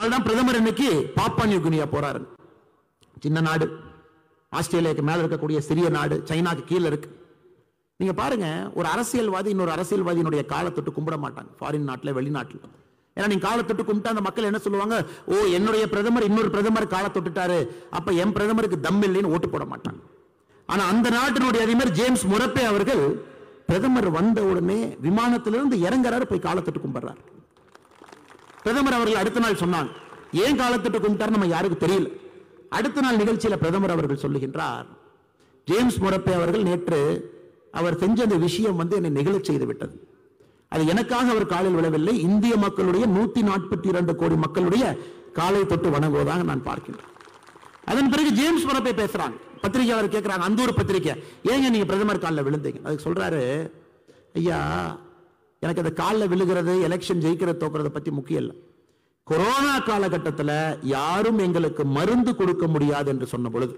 மக்கள் தான் பிரதமர் இன்னைக்கு பாப்பா நியூ கினியா போறாரு சின்ன நாடு ஆஸ்திரேலியாவுக்கு மேல இருக்கக்கூடிய சிறிய நாடு சைனாக்கு கீழே இருக்கு நீங்க பாருங்க ஒரு அரசியல்வாதி இன்னொரு அரசியல்வாதியினுடைய காலை தொட்டு கும்பிட மாட்டாங்க ஃபாரின் நாட்டுல வெளிநாட்டுல ஏன்னா நீங்க காலை தொட்டு கும்பிட்டா அந்த மக்கள் என்ன சொல்லுவாங்க ஓ என்னுடைய பிரதமர் இன்னொரு பிரதமர் காலை தொட்டுட்டாரு அப்ப என் பிரதமருக்கு தம் இல்லைன்னு ஓட்டு போட மாட்டாங்க ஆனா அந்த நாட்டினுடைய அதிபர் ஜேம்ஸ் முரப்பே அவர்கள் பிரதமர் வந்த உடனே விமானத்திலிருந்து இறங்குறாரு போய் காலை தொட்டு கும்பிடுறாரு பிரதமர் அவர்கள் அடுத்த நாள் சொன்னாங்க ஏன் காலத்திட்டு கும்பிட்டார் நம்ம யாருக்கு தெரியல அடுத்த நாள் நிகழ்ச்சியில பிரதமர் அவர்கள் சொல்லுகின்றார் ஜேம்ஸ் முரப்பே அவர்கள் நேற்று அவர் செஞ்ச அந்த விஷயம் வந்து என்னை நெகிழச் செய்து விட்டது அது எனக்காக அவர் காலில் விழவில்லை இந்திய மக்களுடைய நூத்தி நாற்பத்தி இரண்டு கோடி மக்களுடைய காலை தொட்டு வணங்குவதாக நான் பார்க்கின்றேன் அதன் பிறகு ஜேம்ஸ் முரப்பே பேசுறாங்க பத்திரிகை அவர் கேட்கிறாங்க அந்த ஒரு பத்திரிக்கை ஏங்க நீங்க பிரதமர் காலில் விழுந்தீங்க அதுக்கு சொல்றாரு ஐயா எனக்கு அந்த காலில் விழுகிறது எலெக்ஷன் ஜெயிக்கிறது தோக்குறத பத்தி முக்கியம் இல்லை கொரோனா காலகட்டத்தில் யாரும் எங்களுக்கு மருந்து கொடுக்க முடியாது என்று சொன்ன பொழுது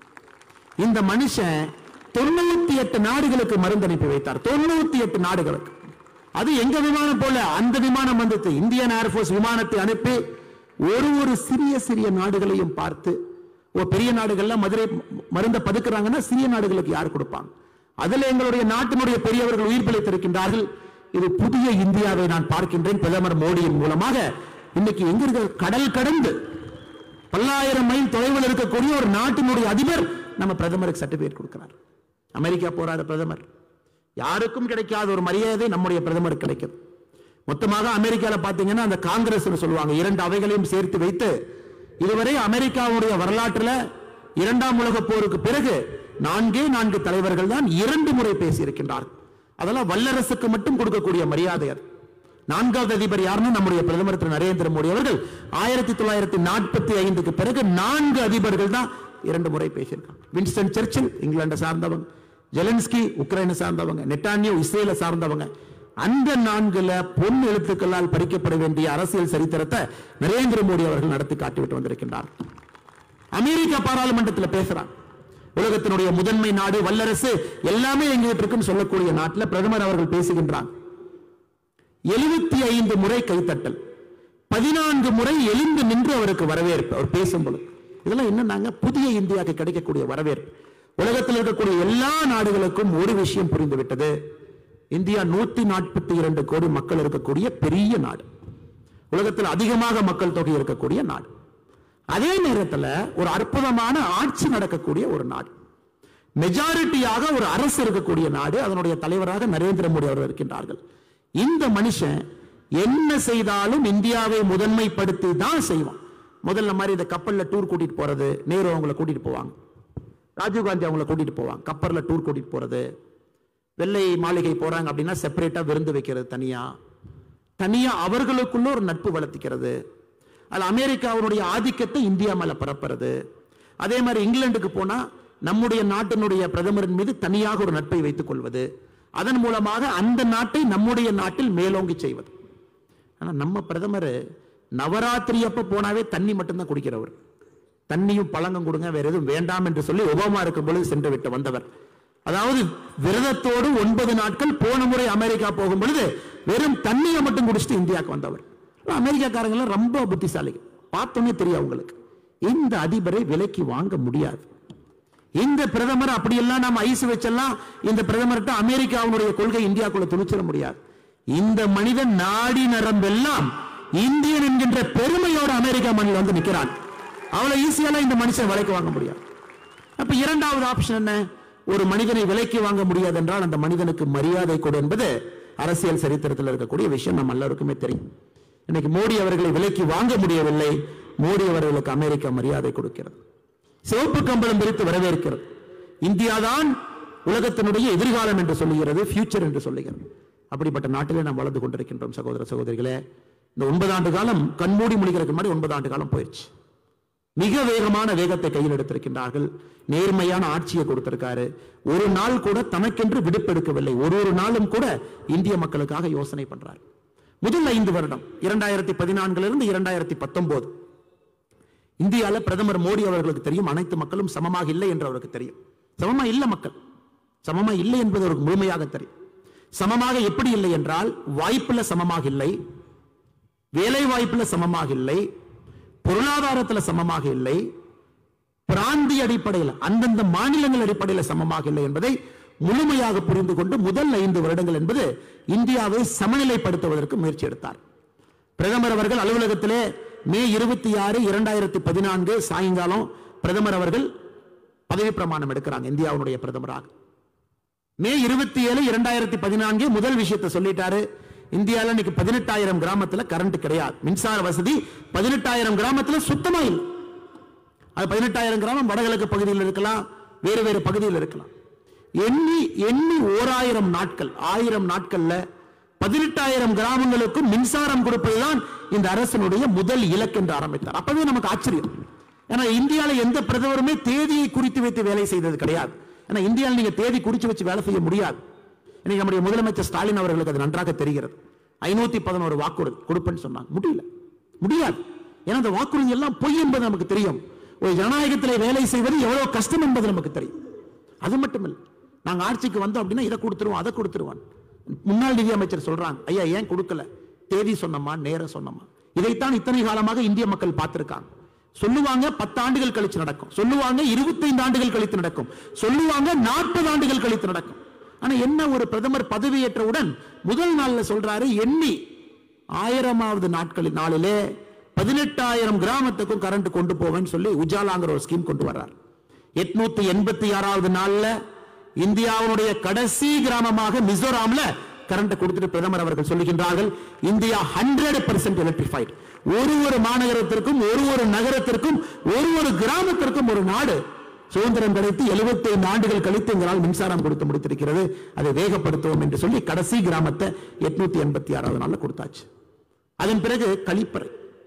இந்த மனுஷன் தொண்ணூத்தி எட்டு நாடுகளுக்கு மருந்து அனுப்பி வைத்தார் தொண்ணூத்தி எட்டு நாடுகளுக்கு அது எங்க விமானம் போல அந்த விமானம் வந்தது இந்தியன் ஏர்போர்ஸ் விமானத்தை அனுப்பி ஒரு ஒரு சிறிய சிறிய நாடுகளையும் பார்த்து ஓ பெரிய நாடுகள்ல மதுரை மருந்த பதுக்குறாங்கன்னா சிறிய நாடுகளுக்கு யார் கொடுப்பாங்க அதுல எங்களுடைய நாட்டினுடைய பெரியவர்கள் உயிர் பிழைத்திருக்கின்றார்கள் இது புதிய இந்தியாவை நான் பார்க்கின்றேன் பிரதமர் மோடியின் மூலமாக இன்னைக்கு எங்க இருக்க கடல் கடந்து பல்லாயிரம் மைல் தொலைவில் இருக்கக்கூடிய ஒரு நாட்டினுடைய அதிபர் நம்ம பிரதமருக்கு சர்டிபிகேட் கொடுக்கிறார் அமெரிக்கா போறாரு பிரதமர் யாருக்கும் கிடைக்காத ஒரு மரியாதை நம்முடைய பிரதமருக்கு கிடைக்குது மொத்தமாக அமெரிக்கால பாத்தீங்கன்னா அந்த காங்கிரஸ் சொல்லுவாங்க இரண்டு அவைகளையும் சேர்த்து வைத்து இதுவரை அமெரிக்காவுடைய வரலாற்றுல இரண்டாம் உலக போருக்கு பிறகு நான்கே நான்கு தலைவர்கள் தான் இரண்டு முறை பேசியிருக்கின்றார்கள் அதெல்லாம் வல்லரசுக்கு மட்டும் கொடுக்கக்கூடிய மரியாதை அது நான்காவது அதிபர் யாருன்னா நம்முடைய பிரதமர் திரு நரேந்திர மோடி அவர்கள் ஆயிரத்தி தொள்ளாயிரத்தி நாற்பத்தி ஐந்துக்கு பிறகு நான்கு அதிபர்கள் தான் இரண்டு முறை பேசியிருக்காங்க வின்ஸ்டன் சர்ச்சில் இங்கிலாண்டை சார்ந்தவங்க ஜெலன்ஸ்கி உக்ரைனை சார்ந்தவங்க நெட்டானியோ இஸ்ரேலை சார்ந்தவங்க அந்த நான்குல பொன் எழுத்துக்களால் படிக்கப்பட வேண்டிய அரசியல் சரித்திரத்தை நரேந்திர மோடி அவர்கள் நடத்தி காட்டிவிட்டு வந்திருக்கின்றார் அமெரிக்கா பாராளுமன்றத்தில் பேசுறாங்க உலகத்தினுடைய முதன்மை நாடு வல்லரசு எல்லாமே எங்கிட்ட இருக்குன்னு சொல்லக்கூடிய நாட்டில் பிரதமர் அவர்கள் பேசுகின்றார் எழுபத்தி ஐந்து முறை கைத்தட்டல் பதினான்கு முறை எழுந்து நின்று அவருக்கு வரவேற்பு அவர் பேசும் பொழுது இதெல்லாம் என்னன்னாங்க புதிய இந்தியாவுக்கு கிடைக்கக்கூடிய வரவேற்பு உலகத்தில் இருக்கக்கூடிய எல்லா நாடுகளுக்கும் ஒரு விஷயம் புரிந்து விட்டது இந்தியா நூத்தி நாற்பத்தி இரண்டு கோடி மக்கள் இருக்கக்கூடிய பெரிய நாடு உலகத்தில் அதிகமாக மக்கள் தொகை இருக்கக்கூடிய நாடு அதே நேரத்தில் ஒரு அற்புதமான ஆட்சி நடக்கக்கூடிய ஒரு நாடு மெஜாரிட்டியாக ஒரு அரசு இருக்கக்கூடிய நாடு அதனுடைய தலைவராக நரேந்திர மோடி அவர்கள் இருக்கின்றார்கள் இந்த மனுஷன் என்ன செய்தாலும் இந்தியாவை முதன்மைப்படுத்தி தான் செய்வான் முதல்ல மாதிரி இந்த கப்பல்ல டூர் கூட்டிட்டு போறது நேரு அவங்கள கூட்டிட்டு போவாங்க ராஜீவ்காந்தி அவங்கள கூட்டிட்டு போவாங்க கப்பல்ல டூர் கூட்டிட்டு போறது வெள்ளை மாளிகை போறாங்க அப்படின்னா செப்பரேட்டா விருந்து வைக்கிறது தனியா தனியா அவர்களுக்குள்ள ஒரு நட்பு வளர்த்திக்கிறது அது அமெரிக்காவுடைய ஆதிக்கத்தை இந்தியா மேல பரப்புறது அதே மாதிரி இங்கிலாந்துக்கு போனா நம்முடைய நாட்டினுடைய பிரதமரின் மீது தனியாக ஒரு நட்பை வைத்துக் கொள்வது அதன் மூலமாக அந்த நாட்டை நம்முடைய நாட்டில் மேலோங்கி செய்வது ஆனா நம்ம பிரதமர் நவராத்திரி அப்ப போனாவே தண்ணி மட்டும்தான் குடிக்கிறவர் தண்ணியும் பழங்கும் கொடுங்க வேற எதுவும் வேண்டாம் என்று சொல்லி ஒபாமா இருக்கும் பொழுது சென்று விட்டு வந்தவர் அதாவது விரதத்தோடு ஒன்பது நாட்கள் போன முறை அமெரிக்கா போகும் பொழுது வெறும் தண்ணியை மட்டும் குடிச்சிட்டு இந்தியாவுக்கு வந்தவர் ஆனா அமெரிக்காக்காரங்க எல்லாம் ரொம்ப புத்திசாலிகள் பார்த்தோன்னே தெரியும் அவங்களுக்கு இந்த அதிபரை விலைக்கு வாங்க முடியாது இந்த பிரதமர் அப்படியெல்லாம் நம்ம ஐஸ் வச்செல்லாம் இந்த பிரதமர்கிட்ட அமெரிக்காவுடைய கொள்கை இந்தியாக்குள்ள துணிச்சிட முடியாது இந்த மனிதன் நாடி நரம்பெல்லாம் இந்தியன் என்கின்ற பெருமையோட அமெரிக்கா மண்ணில் வந்து நிக்கிறான் அவ்வளவு ஈஸியாலாம் இந்த மனுஷன் விலைக்கு வாங்க முடியாது அப்ப இரண்டாவது ஆப்ஷன் என்ன ஒரு மனிதனை விலைக்கு வாங்க முடியாது என்றால் அந்த மனிதனுக்கு மரியாதை கொடு என்பது அரசியல் சரித்திரத்தில் இருக்கக்கூடிய விஷயம் நம்ம எல்லாருக்குமே தெரியும் இன்னைக்கு மோடி அவர்களை விலைக்கு வாங்க முடியவில்லை மோடி அவர்களுக்கு அமெரிக்கா மரியாதை கொடுக்கிறது சிவப்பு கம்பளம் விரித்து வரவேற்கிறது இந்தியாதான் உலகத்தினுடைய எதிர்காலம் என்று சொல்லுகிறது ஃபியூச்சர் என்று சொல்லுகிறது அப்படிப்பட்ட நாட்டிலே நாம் வளர்ந்து கொண்டிருக்கின்றோம் சகோதர சகோதரிகளே இந்த ஒன்பது ஆண்டு காலம் கண்மூடி முடிக்கிறதுக்கு முன்னாடி ஒன்பது ஆண்டு காலம் போயிடுச்சு மிக வேகமான வேகத்தை கையில் எடுத்திருக்கின்றார்கள் நேர்மையான ஆட்சியை கொடுத்திருக்காரு ஒரு நாள் கூட தனக்கென்று விடுப்பெடுக்கவில்லை ஒரு ஒரு நாளும் கூட இந்திய மக்களுக்காக யோசனை பண்றார் முதல் ஐந்து வருடம் இரண்டாயிரத்தி பதினான்குல இருந்து இரண்டாயிரத்தி பத்தொன்பது இந்தியால பிரதமர் மோடி அவர்களுக்கு தெரியும் அனைத்து மக்களும் சமமாக இல்லை என்று அவருக்கு தெரியும் சமமா இல்ல மக்கள் சமமா இல்லை என்பது அவருக்கு முழுமையாக தெரியும் சமமாக எப்படி இல்லை என்றால் வாய்ப்புல சமமாக இல்லை வேலை வாய்ப்புல சமமாக இல்லை பொருளாதாரத்துல சமமாக இல்லை பிராந்திய அடிப்படையில் அந்தந்த மாநிலங்கள் அடிப்படையில் சமமாக இல்லை என்பதை முழுமையாக புரிந்து கொண்டு முதல் ஐந்து வருடங்கள் என்பது இந்தியாவை சமநிலைப்படுத்துவதற்கு முயற்சி எடுத்தார் பிரதமர் அவர்கள் அலுவலகத்திலே மே இருபத்தி ஆறு இரண்டாயிரத்தி பதினான்கு சாயங்காலம் பிரதமர் அவர்கள் பதவி பிரமாணம் எடுக்கிறாங்க இந்தியாவுடைய பிரதமராக மே இருபத்தி ஏழு இரண்டாயிரத்தி பதினான்கு முதல் விஷயத்தை சொல்லிட்டாரு இந்தியாவில் இன்னைக்கு பதினெட்டாயிரம் கிராமத்துல கரண்ட் கிடையாது மின்சார வசதி பதினெட்டாயிரம் கிராமத்துல சுத்தமா இல்லை அது பதினெட்டாயிரம் கிராமம் வடகிழக்கு பகுதியில் இருக்கலாம் வேறு வேறு பகுதியில் இருக்கலாம் எண்ணி எண்ணி ஓராயிரம் நாட்கள் ஆயிரம் நாட்கள்ல பதினெட்டாயிரம் கிராமங்களுக்கும் மின்சாரம் கொடுப்பதுதான் இந்த அரசனுடைய முதல் இலக்கு என்று ஆரம்பித்தார் அப்பவே நமக்கு ஆச்சரியம் ஏன்னா இந்தியாவில் எந்த பிரதமருமே தேதியை குறித்து வைத்து வேலை செய்தது கிடையாது ஏன்னா இந்தியாவில் நீங்க தேதி குறித்து வச்சு வேலை செய்ய முடியாது இன்னைக்கு நம்முடைய முதலமைச்சர் ஸ்டாலின் அவர்களுக்கு அது நன்றாக தெரிகிறது ஐநூத்தி பதினோரு வாக்குறுதி கொடுப்பேன்னு சொன்னாங்க முடியல முடியாது ஏன்னா அந்த வாக்குறுதி எல்லாம் பொய் என்பது நமக்கு தெரியும் ஒரு ஜனநாயகத்திலே வேலை செய்வது எவ்வளவு கஷ்டம் என்பது நமக்கு தெரியும் அது மட்டும் இல்லை நாங்க ஆட்சிக்கு வந்தோம் அப்படின்னா இதை கொடுத்துருவோம் அதை கொடுத்துருவான் முன்னாள் நிதியமைச்சர் சொல்றாங்க ஐயா ஏன் கொடுக்கல தேதி சொன்னமா நேரம் சொன்னமா இதைத்தான் இத்தனை காலமாக இந்திய மக்கள் பார்த்திருக்காங்க சொல்லுவாங்க பத்து ஆண்டுகள் கழிச்சு நடக்கும் சொல்லுவாங்க இருபத்தைந்து ஆண்டுகள் கழித்து நடக்கும் சொல்லுவாங்க நாற்பது ஆண்டுகள் கழித்து நடக்கும் ஆனா என்ன ஒரு பிரதமர் பதவியேற்றவுடன் முதல் நாள்ல சொல்றாரு எண்ணி ஆயிரமாவது நாட்களில் நாளிலே பதினெட்டாயிரம் கிராமத்துக்கும் கரண்ட் கொண்டு போவேன்னு சொல்லி உஜாலாங்கிற ஒரு ஸ்கீம் கொண்டு வர்றார் எட்நூத்தி எண்பத்தி ஆறாவது நாள்ல இந்தியாவுடைய கடைசி கிராமமாக மிசோராம்ல கரண்ட் கொடுத்துட்டு பிரதமர் அவர்கள் சொல்லுகின்றார்கள் இந்தியா ஹண்ட்ரட் பெர்சென்ட் எலக்ட்ரிஃபைட் ஒரு ஒரு மாநகரத்திற்கும் ஒரு ஒரு நகரத்திற்கும் ஒரு ஒரு கிராமத்திற்கும் ஒரு நாடு சுதந்திரம் கிடைத்து 75 ஆண்டுகள் கழித்து எங்களால் மின்சாரம் கொடுத்து முடித்திருக்கிறது அதை வேகப்படுத்துவோம் என்று சொல்லி கடைசி கிராமத்தை எட்நூத்தி எண்பத்தி ஆறாவது நாள்ல கொடுத்தாச்சு அதன் பிறகு கழிப்பறை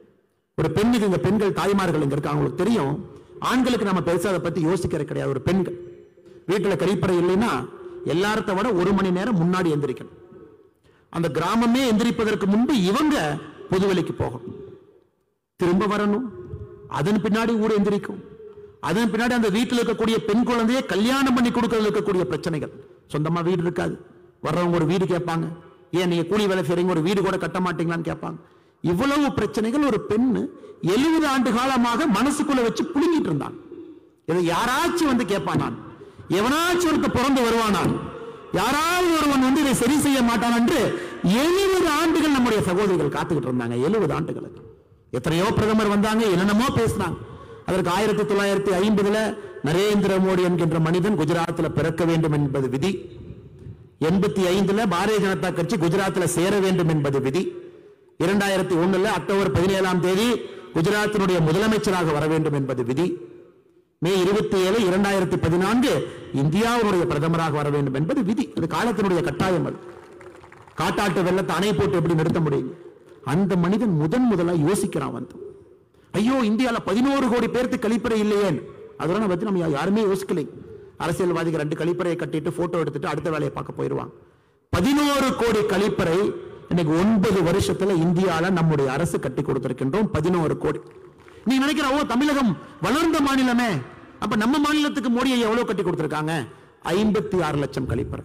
ஒரு பெண்ணுக்கு இங்க பெண்கள் தாய்மார்கள் இங்க இருக்காங்க அவங்களுக்கு தெரியும் ஆண்களுக்கு நம்ம பெருசா அதை பத்தி யோசிக்கிறது கிடையாது ஒரு பெண்கள் வீட்டுல கழிப்பறை இல்லைன்னா எல்லாரத்தை விட ஒரு மணி நேரம் முன்னாடி எந்திரிக்கணும் அந்த கிராமமே எந்திரிப்பதற்கு முன்பு இவங்க பொதுவெளிக்கு போகணும் திரும்ப வரணும் அதன் பின்னாடி ஊர் எந்திரிக்கும் அதன் பின்னாடி அந்த வீட்டில் இருக்கக்கூடிய பெண் குழந்தையை கல்யாணம் பண்ணி கொடுக்கறதுல இருக்கக்கூடிய பிரச்சனைகள் சொந்தமா வீடு இருக்காது வர்றவங்க ஒரு வீடு கேட்பாங்க ஏன் நீங்க கூலி வேலை செய்றீங்க ஒரு வீடு கூட கட்ட மாட்டீங்களான்னு கேட்பாங்க இவ்வளவு பிரச்சனைகள் ஒரு பெண்ணு எழுபது ஆண்டு காலமாக மனசுக்குள்ள வச்சு புழுங்கிட்டு இருந்தான் இதை யாராச்சும் வந்து கேட்பான் நான் எவனாச்சும் ஒருத்த பிறந்து வருவானான் யாராவது ஒருவன் வந்து இதை சரி செய்ய மாட்டான் என்று எழுபது ஆண்டுகள் நம்முடைய சகோதரிகள் காத்துக்கிட்டு இருந்தாங்க எழுபது ஆண்டுகளுக்கு எத்தனையோ பிரதமர் வந்தாங்க என்னென்னமோ பேசினாங்க அதற்கு ஆயிரத்தி தொள்ளாயிரத்தி ஐம்பதுல நரேந்திர மோடி என்கின்ற மனிதன் குஜராத்தில் பிறக்க வேண்டும் என்பது விதி எண்பத்தி ஐந்துல பாரதிய ஜனதா கட்சி குஜராத்தில் சேர வேண்டும் என்பது விதி இரண்டாயிரத்தி ஒண்ணுல அக்டோபர் பதினேழாம் தேதி குஜராத்தினுடைய முதலமைச்சராக வர வேண்டும் என்பது விதி மே இருபத்தி ஏழு இரண்டாயிரத்தி பதினான்கு இந்தியாவுடைய பிரதமராக வர வேண்டும் என்பது விதி அது காலத்தினுடைய கட்டாயம் அது காட்டாட்டு வெள்ளத்தை அணை போட்டு எப்படி நிறுத்த முடியும் அந்த மனிதன் முதன் முதலா யோசிக்கிறான் வந்து ஐயோ இந்தியால பதினோரு கோடி பேருக்கு கழிப்பறை இல்லையேன்னு அதெல்லாம் பத்தி நம்ம யாருமே யோசிக்கலை அரசியல்வாதிகள் ரெண்டு கழிப்பறையை கட்டிட்டு போட்டோ எடுத்துட்டு அடுத்த வேலையை பார்க்க போயிடுவாங்க பதினோரு கோடி கழிப்பறை இன்னைக்கு ஒன்பது வருஷத்துல இந்தியால நம்முடைய அரசு கட்டி கொடுத்திருக்கின்றோம் பதினோரு கோடி நீ நினைக்கிற ஓ தமிழகம் வளர்ந்த மாநிலமே அப்ப நம்ம மாநிலத்துக்கு மோடியை எவ்வளவு கட்டி கொடுத்திருக்காங்க ஐம்பத்தி ஆறு லட்சம் கழிப்பறை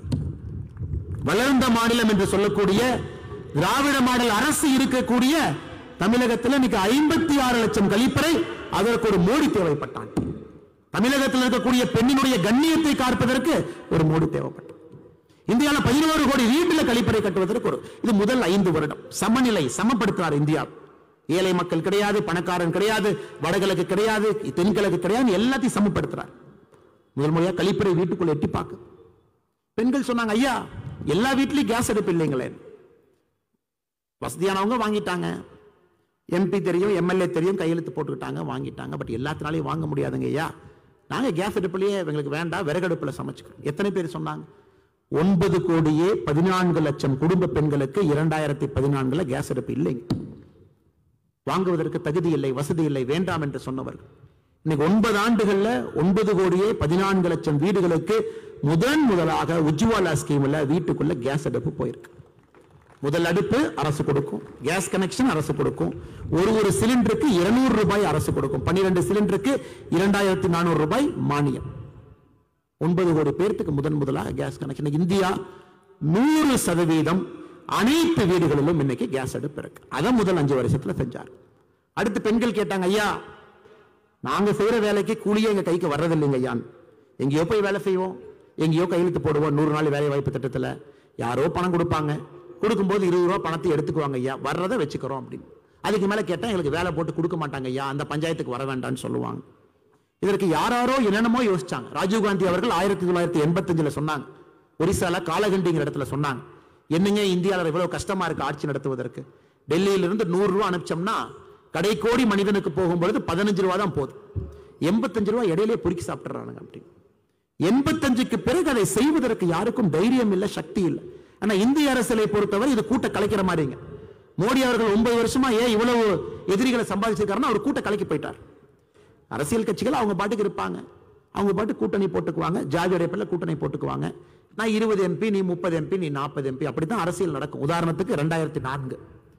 வளர்ந்த மாநிலம் என்று சொல்லக்கூடிய திராவிட மாடல் அரசு இருக்கக்கூடிய தமிழகத்தில் இன்னைக்கு ஐம்பத்தி ஆறு லட்சம் கழிப்பறை அதற்கு ஒரு மோடி தேவைப்பட்டான் தமிழகத்தில் இருக்கக்கூடிய பெண்ணினுடைய கண்ணியத்தை காப்பதற்கு ஒரு மோடி தேவைப்பட்டான் இந்தியாவில் பதினோரு கோடி வீட்டில் கழிப்பறை கட்டுவதற்கு ஒரு இது முதல் ஐந்து வருடம் சமநிலை சமப்படுத்துறார் இந்தியா ஏழை மக்கள் கிடையாது பணக்காரன் கிடையாது வடகிழக்கு கிடையாது தென்கிழக்கு கிடையாது எல்லாத்தையும் சமப்படுத்துறார் முதல் முறையா கழிப்பறை வீட்டுக்குள்ள எட்டி பார்க்கு பெண்கள் சொன்னாங்க ஐயா எல்லா வீட்லயும் கேஸ் அடுப்பு இல்லைங்களே வசதியானவங்க வாங்கிட்டாங்க எம்பி தெரியும் எம்எல்ஏ தெரியும் கையெழுத்து போட்டுக்கிட்டாங்க வாங்கிட்டாங்க பட் எல்லாத்தினாலையும் வாங்க முடியாதுங்க ஐயா நாங்க கேஸ் அடுப்புலயே எங்களுக்கு வேண்டாம் விறகடுப்புல சமைச்சுக்கிறோம் எத்தனை பேர் சொன்னாங்க ஒன்பது கோடியே பதினான்கு லட்சம் குடும்ப பெண்களுக்கு இரண்டாயிரத்தி பதினான்குல கேஸ் அடுப்பு இல்லைங்க வாங்குவதற்கு தகுதி இல்லை வசதி இல்லை வேண்டாம் என்று சொன்னவர்கள் இன்னைக்கு ஒன்பது ஆண்டுகள்ல ஒன்பது கோடியே பதினான்கு லட்சம் வீடுகளுக்கு முதன் முதலாக உஜ்வாலா ஸ்கீம்ல வீட்டுக்குள்ள கேஸ் அடுப்பு போயிருக்கு முதல் அடுப்பு அரசு கொடுக்கும் கேஸ் கனெக்ஷன் அரசு கொடுக்கும் ஒரு ஒரு சிலிண்டருக்கு இருநூறு ரூபாய் அரசு கொடுக்கும் பன்னிரண்டு சிலிண்டருக்கு இரண்டாயிரத்தி நானூறு ரூபாய் மானியம் ஒன்பது கோடி பேர்த்துக்கு முதன் முதலாக கேஸ் கனெக்ஷன் இந்தியா நூறு சதவீதம் அனைத்து வீடுகளிலும் இன்னைக்கு கேஸ் அடுப்பு இருக்கு அதை முதல் அஞ்சு வருஷத்துல செஞ்சார் அடுத்து பெண்கள் கேட்டாங்க ஐயா நாங்க செய்யற வேலைக்கு கூலியே எங்க கைக்கு வர்றதில்லைங்க ஐயான்னு எங்கேயோ போய் வேலை செய்வோம் எங்கேயோ கையெழுத்து போடுவோம் நூறு நாள் வேலை வாய்ப்பு திட்டத்துல யாரோ பணம் கொடுப்பாங்க கொடுக்கும்போது இருபது ரூபா பணத்தை எடுத்துக்குவாங்க ஐயா வர்றதை வச்சுக்கிறோம் அப்படின்னு அதுக்கு மேல கேட்டா எங்களுக்கு வேலை போட்டு கொடுக்க மாட்டாங்க ஐயா அந்த பஞ்சாயத்துக்கு வர வேண்டாம்னு சொல்லுவாங்க இதற்கு யாராரோ என்னென்னமோ யோசிச்சாங்க ராஜீவ் காந்தி அவர்கள் ஆயிரத்தி தொள்ளாயிரத்தி எண்பத்தஞ்சுல சொன்னாங்க ஒரிசால காலகண்டிங்கிற இடத்துல சொன்னாங்க என்னங்க இந்தியாவில் இவ்வளவு கஷ்டமா இருக்கு ஆட்சி நடத்துவதற்கு டெல்லியில இருந்து நூறு ரூபா அனுப்பிச்சோம்னா கடைக்கோடி மனிதனுக்கு போகும்பொழுது பதினஞ்சு ரூபா தான் போகுது எண்பத்தஞ்சு ரூபா இடையிலே பொறுக்கி சாப்பிட்டுறானுங்க அப்படின்னு எண்பத்தஞ்சுக்கு பிறகு அதை செய்வதற்கு யாருக்கும் தைரியம் இல்லை சக்தி இல்லை ஆனா இந்திய அரசியலை பொறுத்தவரை இது கூட்ட கலைக்கிற மாதிரிங்க மோடி அவர்கள் ஒன்பது வருஷமா ஏன் இவ்வளவு எதிரிகளை சம்பாதிச்சிருக்காருன்னா அவர் கூட்ட கலைக்கு போயிட்டார் அரசியல் கட்சிகள் அவங்க பாட்டுக்கு இருப்பாங்க அவங்க பாட்டு கூட்டணி போட்டுக்குவாங்க ஜாதி அடைப்பில் கூட்டணி போட்டுக்குவாங்க நான் இருபது எம்பி நீ முப்பது எம்பி நீ நாற்பது எம்பி அப்படித்தான் அரசியல் நடக்கும் உதாரணத்துக்கு ரெண்டாயிரத்தி நான்கு